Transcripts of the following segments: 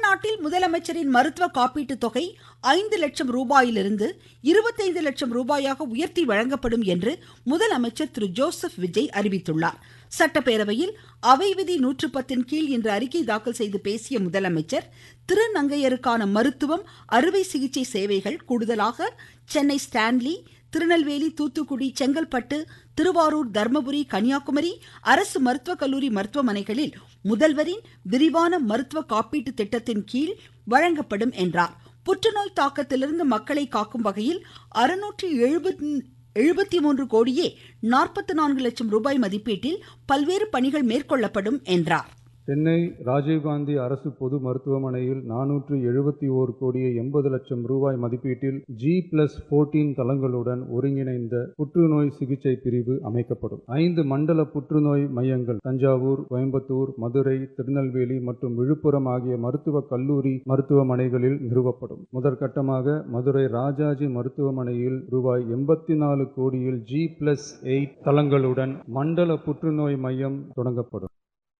தமிழ்நாட்டில் முதலமைச்சரின் மருத்துவ காப்பீட்டு தொகை ஐந்து லட்சம் ரூபாயிலிருந்து இருபத்தைந்து லட்சம் ரூபாயாக உயர்த்தி வழங்கப்படும் என்று முதலமைச்சர் திரு ஜோசப் விஜய் அறிவித்துள்ளார் சட்டப்பேரவையில் அவை விதி நூற்று பத்தின் கீழ் இன்று அறிக்கை தாக்கல் செய்து பேசிய முதலமைச்சர் திருநங்கையருக்கான மருத்துவம் அறுவை சிகிச்சை சேவைகள் கூடுதலாக சென்னை ஸ்டான்லி திருநெல்வேலி தூத்துக்குடி செங்கல்பட்டு திருவாரூர் தர்மபுரி கன்னியாகுமரி அரசு மருத்துவக் கல்லூரி மருத்துவமனைகளில் முதல்வரின் விரிவான மருத்துவ காப்பீட்டு திட்டத்தின் கீழ் வழங்கப்படும் என்றார் புற்றுநோய் தாக்கத்திலிருந்து மக்களை காக்கும் வகையில் அறுநூற்றி எழுபத்தி மூன்று கோடியே நாற்பத்தி நான்கு லட்சம் ரூபாய் மதிப்பீட்டில் பல்வேறு பணிகள் மேற்கொள்ளப்படும் என்றார் சென்னை ராஜீவ்காந்தி அரசு பொது மருத்துவமனையில் நானூற்று எழுபத்தி ஓர் கோடியே எண்பது லட்சம் ரூபாய் மதிப்பீட்டில் ஜி பிளஸ் போர்டீன் தளங்களுடன் ஒருங்கிணைந்த புற்றுநோய் சிகிச்சை பிரிவு அமைக்கப்படும் ஐந்து மண்டல புற்றுநோய் மையங்கள் தஞ்சாவூர் கோயம்புத்தூர் மதுரை திருநெல்வேலி மற்றும் விழுப்புரம் ஆகிய மருத்துவக் கல்லூரி மருத்துவமனைகளில் நிறுவப்படும் முதற்கட்டமாக மதுரை ராஜாஜி மருத்துவமனையில் ரூபாய் எண்பத்தி நாலு கோடியில் ஜி பிளஸ் எயிட் தளங்களுடன் மண்டல புற்றுநோய் மையம் தொடங்கப்படும்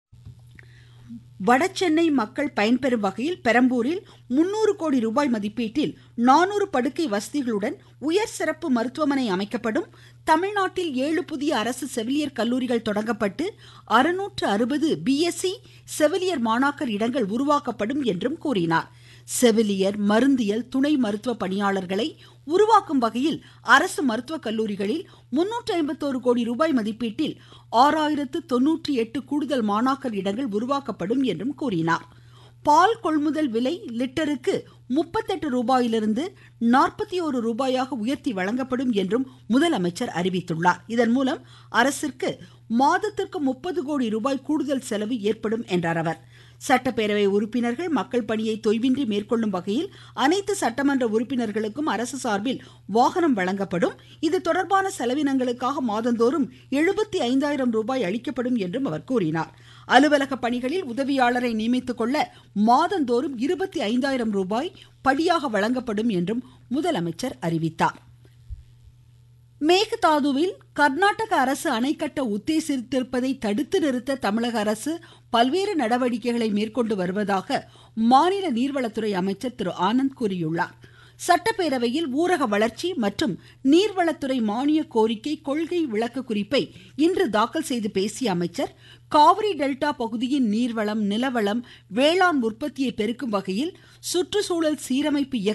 வடசென்னை மக்கள் பயன்பெறும் வகையில் பெரம்பூரில் முன்னூறு கோடி ரூபாய் மதிப்பீட்டில் நானூறு படுக்கை வசதிகளுடன் உயர் சிறப்பு மருத்துவமனை அமைக்கப்படும் தமிழ்நாட்டில் ஏழு புதிய அரசு செவிலியர் கல்லூரிகள் தொடங்கப்பட்டு அறுநூற்று அறுபது பிஎஸ்சி செவிலியர் மாணாக்கர் இடங்கள் உருவாக்கப்படும் என்றும் கூறினார் செவிலியர் மருந்தியல் துணை மருத்துவ பணியாளர்களை உருவாக்கும் வகையில் அரசு மருத்துவக் கல்லூரிகளில் முன்னூற்று ஐம்பத்தோரு கோடி ரூபாய் மதிப்பீட்டில் ஆறாயிரத்து தொன்னூற்றி எட்டு கூடுதல் மாணாக்கர் இடங்கள் உருவாக்கப்படும் என்றும் கூறினார் பால் கொள்முதல் விலை லிட்டருக்கு முப்பத்தெட்டு ரூபாயிலிருந்து நாற்பத்தி ஒரு ரூபாயாக உயர்த்தி வழங்கப்படும் என்றும் முதலமைச்சர் அறிவித்துள்ளார் இதன் மூலம் அரசிற்கு மாதத்திற்கு முப்பது கோடி ரூபாய் கூடுதல் செலவு ஏற்படும் என்றார் அவர் சட்டப்பேரவை உறுப்பினர்கள் மக்கள் பணியை தொய்வின்றி மேற்கொள்ளும் வகையில் அனைத்து சட்டமன்ற உறுப்பினர்களுக்கும் அரசு சார்பில் வாகனம் வழங்கப்படும் இது தொடர்பான செலவினங்களுக்காக மாதந்தோறும் எழுபத்தி ஐந்தாயிரம் ரூபாய் அளிக்கப்படும் என்றும் அவர் கூறினார் அலுவலக பணிகளில் உதவியாளரை நியமித்துக் கொள்ள மாதந்தோறும் இருபத்தி ஐந்தாயிரம் ரூபாய் படியாக வழங்கப்படும் என்றும் முதலமைச்சர் அறிவித்தார் மேகதாதுவில் கர்நாடக அரசு அணை கட்ட உத்தேசித்திருப்பதை தடுத்து நிறுத்த தமிழக அரசு பல்வேறு நடவடிக்கைகளை மேற்கொண்டு வருவதாக மாநில நீர்வளத்துறை அமைச்சர் திரு ஆனந்த் கூறியுள்ளார் சட்டப்பேரவையில் ஊரக வளர்ச்சி மற்றும் நீர்வளத்துறை மானிய கோரிக்கை கொள்கை விளக்க குறிப்பை இன்று தாக்கல் செய்து பேசிய அமைச்சர் காவிரி டெல்டா பகுதியின் நீர்வளம் நிலவளம் வேளாண் உற்பத்தியை பெருக்கும் வகையில் சுற்றுச்சூழல் சீரமைப்பு